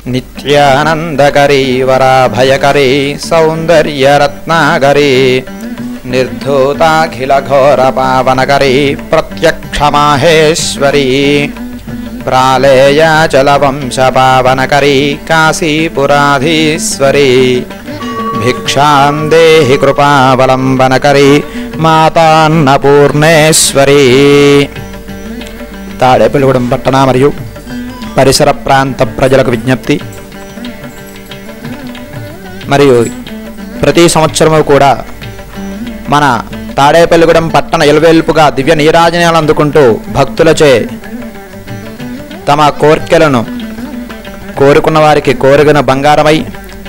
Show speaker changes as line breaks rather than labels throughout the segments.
నిత్యానందకరీ వరాభయకరీ సౌందర్యరత్నాకరీ నిర్ధూతాఖిల ఘోర పావనకరీ ప్రత్యక్షమాహేశ్వరీ ప్రాళేయాచలవంశ పావనకరీ కాశీపురాధీశ్వరీ భిక్షాం దేహి కృపావలంబనకరీ మాతాన్నపూర్ణేశ్వరీ తాడేపల్లిగూడెం పట్టణ మరియు పరిసర ప్రాంత ప్రజలకు విజ్ఞప్తి మరియు ప్రతి సంవత్సరము కూడా మన తాడేపల్లిగూడెం పట్టణ ఎలువెల్పుగా దివ్య నీరాజనాలు అందుకుంటూ భక్తులచే తమ కోర్కెలను కోరుకున్న వారికి కోరిన బంగారమై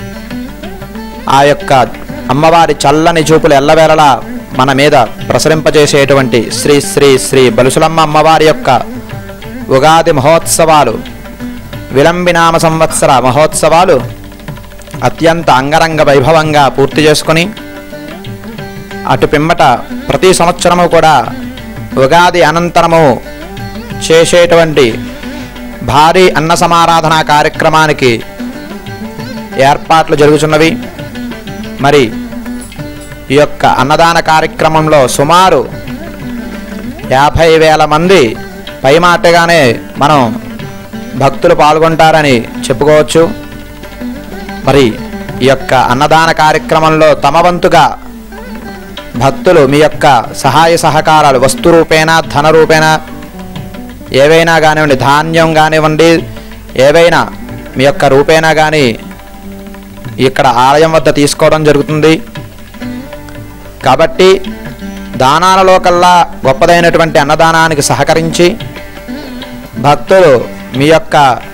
ఆ యొక్క అమ్మవారి చల్లని చూపులు ఎల్లవేళలా మన మీద ప్రసరింపజేసేటువంటి శ్రీ శ్రీ శ్రీ బలుసులమ్మ అమ్మవారి యొక్క ఉగాది మహోత్సవాలు విలంబినామ సంవత్సర మహోత్సవాలు అత్యంత అంగరంగ వైభవంగా పూర్తి చేసుకొని అటు పిమ్మట ప్రతి సంవత్సరము కూడా ఉగాది అనంతరము చేసేటువంటి భారీ అన్న సమారాధన కార్యక్రమానికి ఏర్పాట్లు జరుగుతున్నవి మరి ఈ యొక్క అన్నదాన కార్యక్రమంలో సుమారు యాభై వేల మంది పైమాటగానే మనం భక్తులు పాల్గొంటారని చెప్పుకోవచ్చు మరి ఈ యొక్క అన్నదాన కార్యక్రమంలో తమ వంతుగా భక్తులు మీ యొక్క సహాయ సహకారాలు వస్తు రూపేణ ధన రూపేణ ఏవైనా కానివ్వండి ధాన్యం కానివ్వండి ఏవైనా మీ యొక్క రూపేణా కానీ ఇక్కడ ఆలయం వద్ద తీసుకోవడం జరుగుతుంది కాబట్టి దానాలలో కల్లా గొప్పదైనటువంటి అన్నదానానికి సహకరించి భక్తులు మీ యొక్క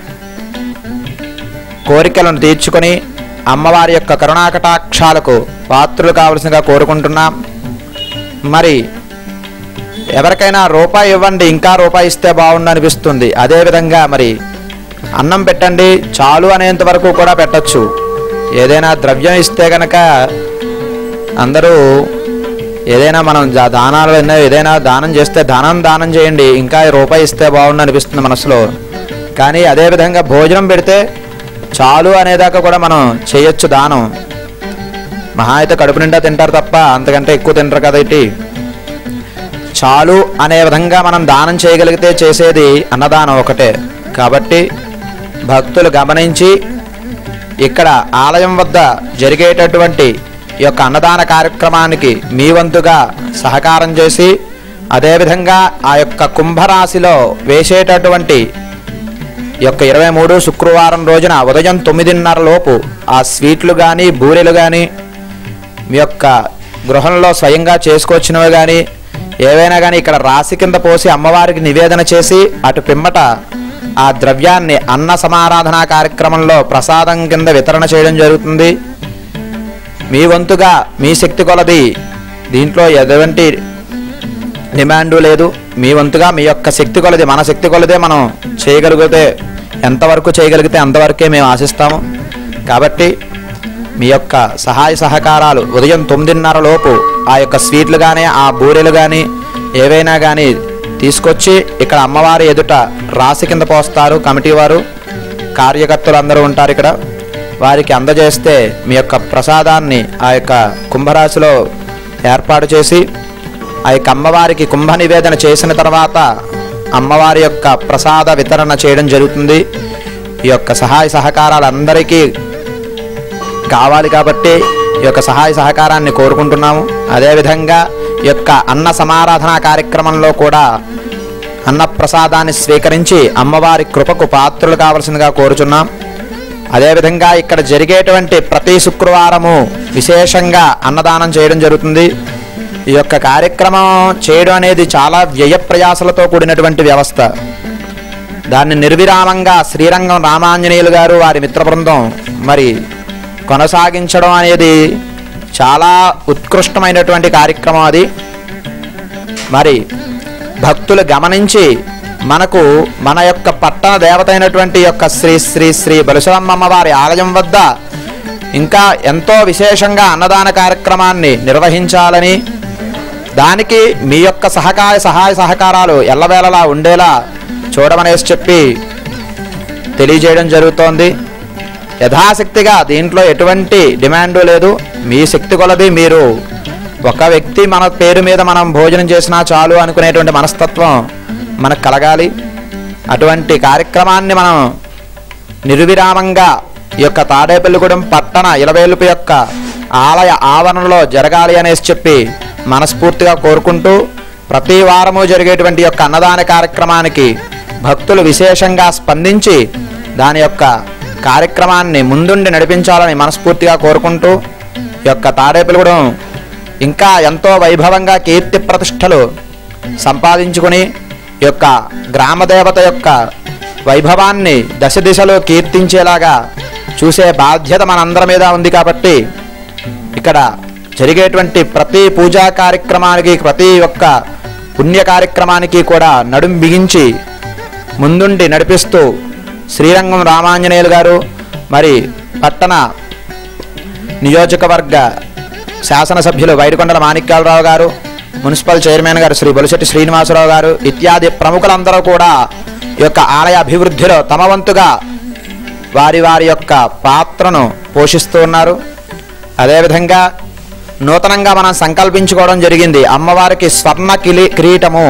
కోరికలను తీర్చుకొని అమ్మవారి యొక్క కరుణాకటాక్షాలకు పాత్రులు కావలసిందిగా కోరుకుంటున్నాం మరి ఎవరికైనా రూపాయి ఇవ్వండి ఇంకా రూపాయి ఇస్తే బాగుండు అనిపిస్తుంది అదేవిధంగా మరి అన్నం పెట్టండి చాలు అనేంత వరకు కూడా పెట్టచ్చు ఏదైనా ద్రవ్యం ఇస్తే కనుక అందరూ ఏదైనా మనం జా- దానాలు ఎన్నో ఏదైనా దానం చేస్తే దానం దానం చేయండి ఇంకా రూపాయి ఇస్తే బాగుండు అనిపిస్తుంది మనసులో కానీ అదేవిధంగా భోజనం పెడితే చాలు అనేదాకా కూడా మనం చేయొచ్చు దానం మహా అయితే కడుపు నిండా తింటారు తప్ప అంతకంటే ఎక్కువ తింటారు కదటి చాలు అనే విధంగా మనం దానం చేయగలిగితే చేసేది అన్నదానం ఒకటే కాబట్టి భక్తులు గమనించి ఇక్కడ ఆలయం వద్ద జరిగేటటువంటి ఈ యొక్క అన్నదాన కార్యక్రమానికి మీ వంతుగా సహకారం చేసి అదేవిధంగా ఆ యొక్క కుంభరాశిలో వేసేటటువంటి ఈ యొక్క ఇరవై మూడు శుక్రవారం రోజున ఉదయం తొమ్మిదిన్నర లోపు ఆ స్వీట్లు కానీ బూరెలు కానీ మీ యొక్క గృహంలో స్వయంగా చేసుకొచ్చినవి కానీ ఏవైనా కానీ ఇక్కడ రాశి కింద పోసి అమ్మవారికి నివేదన చేసి అటు పిమ్మట ఆ ద్రవ్యాన్ని అన్న సమారాధన కార్యక్రమంలో ప్రసాదం కింద వితరణ చేయడం జరుగుతుంది మీ వంతుగా మీ శక్తి కొలది దీంట్లో ఎటువంటి డిమాండు లేదు మీ వంతుగా మీ యొక్క శక్తి కొలది మన శక్తి కొలదే మనం చేయగలిగితే ఎంతవరకు చేయగలిగితే అంతవరకే మేము ఆశిస్తాము కాబట్టి మీ యొక్క సహాయ సహకారాలు ఉదయం తొమ్మిదిన్నర లోపు ఆ యొక్క స్వీట్లు కానీ ఆ బూరెలు కానీ ఏవైనా కానీ తీసుకొచ్చి ఇక్కడ అమ్మవారి ఎదుట రాశి కింద పోస్తారు కమిటీ వారు కార్యకర్తలు అందరూ ఉంటారు ఇక్కడ వారికి అందజేస్తే మీ యొక్క ప్రసాదాన్ని ఆ యొక్క కుంభరాశిలో ఏర్పాటు చేసి ఆ యొక్క అమ్మవారికి కుంభ నివేదన చేసిన తర్వాత అమ్మవారి యొక్క ప్రసాద వితరణ చేయడం జరుగుతుంది ఈ యొక్క సహాయ సహకారాలు అందరికీ కావాలి కాబట్టి ఈ యొక్క సహాయ సహకారాన్ని కోరుకుంటున్నాము అదేవిధంగా ఈ యొక్క అన్న సమారాధన కార్యక్రమంలో కూడా అన్న ప్రసాదాన్ని స్వీకరించి అమ్మవారి కృపకు పాత్రలు కావలసిందిగా కోరుచున్నాం అదేవిధంగా ఇక్కడ జరిగేటువంటి ప్రతి శుక్రవారము విశేషంగా అన్నదానం చేయడం జరుగుతుంది ఈ యొక్క కార్యక్రమం చేయడం అనేది చాలా వ్యయ ప్రయాసలతో కూడినటువంటి వ్యవస్థ దాన్ని నిర్విరామంగా శ్రీరంగం రామాంజనేయులు గారు వారి మిత్ర బృందం మరి కొనసాగించడం అనేది చాలా ఉత్కృష్టమైనటువంటి కార్యక్రమం అది మరి భక్తులు గమనించి మనకు మన యొక్క పట్టణ దేవత అయినటువంటి యొక్క శ్రీ శ్రీ శ్రీ బలుసలమ్మ వారి ఆలయం వద్ద ఇంకా ఎంతో విశేషంగా అన్నదాన కార్యక్రమాన్ని నిర్వహించాలని దానికి మీ యొక్క సహకార సహాయ సహకారాలు ఎల్లవేళలా ఉండేలా చూడమనేసి చెప్పి తెలియజేయడం జరుగుతోంది యథాశక్తిగా దీంట్లో ఎటువంటి డిమాండు లేదు మీ శక్తి కొలది మీరు ఒక వ్యక్తి మన పేరు మీద మనం భోజనం చేసినా చాలు అనుకునేటువంటి మనస్తత్వం మనకు కలగాలి అటువంటి కార్యక్రమాన్ని మనం నిర్విరామంగా ఈ యొక్క తాడేపల్లిగూడెం పట్టణ ఇలవేలుపు యొక్క ఆలయ ఆవరణలో జరగాలి అనేసి చెప్పి మనస్ఫూర్తిగా కోరుకుంటూ ప్రతి వారము జరిగేటువంటి యొక్క అన్నదాన కార్యక్రమానికి భక్తులు విశేషంగా స్పందించి దాని యొక్క కార్యక్రమాన్ని ముందుండి నడిపించాలని మనస్ఫూర్తిగా కోరుకుంటూ ఈ యొక్క తాడేపల్లిగూడెం ఇంకా ఎంతో వైభవంగా కీర్తి ప్రతిష్టలు సంపాదించుకుని ఈ యొక్క గ్రామదేవత యొక్క వైభవాన్ని దశ దిశలో కీర్తించేలాగా చూసే బాధ్యత మనందరి మీద ఉంది కాబట్టి ఇక్కడ జరిగేటువంటి ప్రతి పూజా కార్యక్రమానికి ప్రతి ఒక్క పుణ్య కార్యక్రమానికి కూడా నడుం బిగించి ముందుండి నడిపిస్తూ శ్రీరంగం రామాంజనేయులు గారు మరి పట్టణ నియోజకవర్గ శాసనసభ్యులు వైడికొండల మాణిక్యాలరావు గారు మున్సిపల్ చైర్మన్ గారు శ్రీ బొలిశెట్టి శ్రీనివాసరావు గారు ఇత్యాది ప్రముఖులందరూ కూడా ఈ యొక్క ఆలయ అభివృద్ధిలో తమ వంతుగా వారి వారి యొక్క పాత్రను పోషిస్తూ ఉన్నారు అదేవిధంగా నూతనంగా మనం సంకల్పించుకోవడం జరిగింది అమ్మవారికి స్వర్ణ కిలి కిరీటము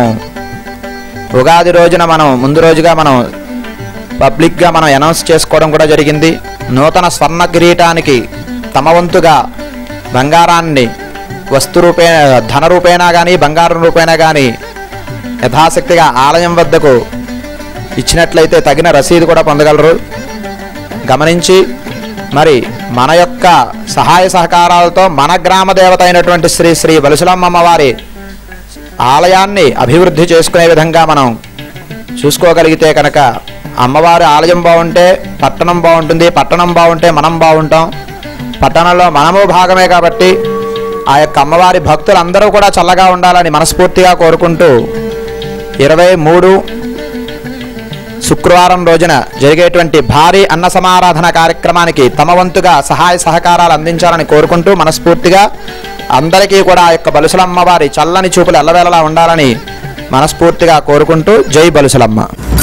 ఉగాది రోజున మనం ముందు రోజుగా మనం పబ్లిక్గా మనం అనౌన్స్ చేసుకోవడం కూడా జరిగింది నూతన స్వర్ణ కిరీటానికి తమ వంతుగా బంగారాన్ని వస్తు రూపే ధన రూపేణా కానీ బంగారం రూపేణా కానీ యథాశక్తిగా ఆలయం వద్దకు ఇచ్చినట్లయితే తగిన రసీదు కూడా పొందగలరు గమనించి మరి మన యొక్క సహాయ సహకారాలతో మన గ్రామ దేవత అయినటువంటి శ్రీ శ్రీ బలుసులమ్మ వారి ఆలయాన్ని అభివృద్ధి చేసుకునే విధంగా మనం చూసుకోగలిగితే కనుక అమ్మవారి ఆలయం బాగుంటే పట్టణం బాగుంటుంది పట్టణం బాగుంటే మనం బాగుంటాం పట్టణంలో మనము భాగమే కాబట్టి ఆ యొక్క అమ్మవారి భక్తులందరూ కూడా చల్లగా ఉండాలని మనస్ఫూర్తిగా కోరుకుంటూ ఇరవై మూడు శుక్రవారం రోజున జరిగేటువంటి భారీ అన్న సమారాధన కార్యక్రమానికి తమ వంతుగా సహాయ సహకారాలు అందించాలని కోరుకుంటూ మనస్ఫూర్తిగా అందరికీ కూడా ఆ యొక్క బలుసులమ్మ వారి చల్లని చూపులు ఎల్లవేళలా ఉండాలని మనస్ఫూర్తిగా కోరుకుంటూ జై బలుసులమ్మ